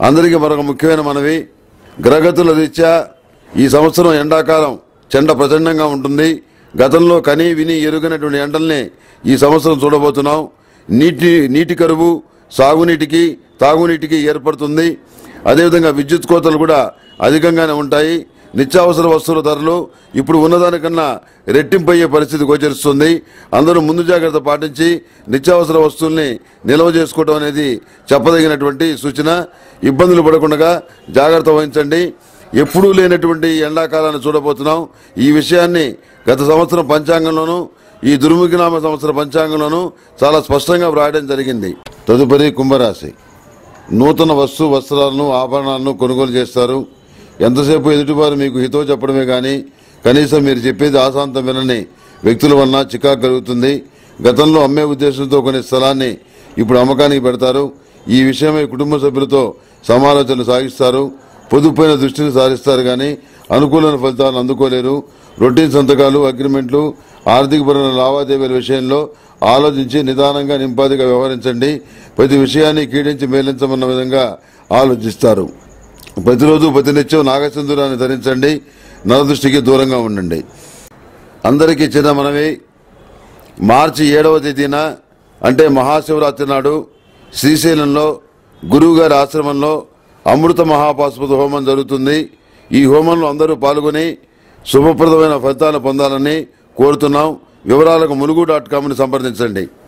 అందరికీ మరొక ముఖ్యమైన మనవి గ్రహగతుల రీత్యా ఈ సంవత్సరం ఎండాకాలం చెండ ప్రచండంగా ఉంటుంది గతంలో కని విని ఎరుగనటువంటి ఎండల్ని ఈ సంవత్సరం చూడబోతున్నాం నీటి నీటి కరువు సాగునీటికి తాగునీటికి ఏర్పడుతుంది అదేవిధంగా విద్యుత్ కోతలు కూడా అధికంగానే ఉంటాయి నిత్యావసర వస్తువుల ధరలు ఇప్పుడు ఉన్నదానికన్నా రెట్టింపయ్యే పరిస్థితి గోచరిస్తుంది అందరూ ముందు జాగ్రత్త పాటించి నిత్యావసర వస్తువుల్ని నిల్వ చేసుకోవడం అనేది చెప్పదగినటువంటి సూచన ఇబ్బందులు పడకుండా జాగ్రత్త వహించండి ఎప్పుడూ లేనటువంటి ఎండాకాలాన్ని చూడబోతున్నాం ఈ విషయాన్ని గత సంవత్సరం పంచాంగంలోనూ ఈ దుర్ముఖినామ సంవత్సర పంచాంగంలోనూ చాలా స్పష్టంగా వ్రాయడం జరిగింది తదుపరి కుంభరాశి నూతన వస్తు వస్త్రాలను ఆభరణాలను కొనుగోలు చేస్తారు ఎంతసేపు ఎదుటివారు మీకు హితో చెప్పడమే గాని కనీసం మీరు చెప్పేది ఆశాంతం వినని వ్యక్తుల వలన చికాకు కలుగుతుంది గతంలో అమ్మే ఉద్దేశంతో కొన్ని స్థలాన్ని ఇప్పుడు అమ్మకానికి పెడతారు ఈ విషయమై కుటుంబ సభ్యులతో సమాలోచనలు సాగిస్తారు పొదుపైన దృష్టిని సారిస్తారు గాని అనుకూలమైన ఫలితాలను అందుకోలేరు రొటీన్ సంతకాలు అగ్రిమెంట్లు ఆర్థికపరమైన లావాదేవీల విషయంలో ఆలోచించి నిదానంగా నింపాదిగా వ్యవహరించండి ప్రతి విషయాన్ని కీడించి మేలించమన్న విధంగా ఆలోచిస్తారు ప్రతిరోజు ప్రతినిత్యం నాగసింధురాన్ని ధరించండి నరదృష్టికి దూరంగా ఉండండి అందరికీ చిన్న మనవి మార్చి ఏడవ తేదీన అంటే మహాశివరాత్రి నాడు శ్రీశైలంలో గురువుగారి ఆశ్రమంలో అమృత మహాపాశుపత హోమం జరుగుతుంది ఈ హోమంలో అందరూ పాల్గొని శుభప్రదమైన ఫలితాలు పొందాలని కోరుతున్నాం వివరాలకు ములుగు డాట్ కామ్ని సంప్రదించండి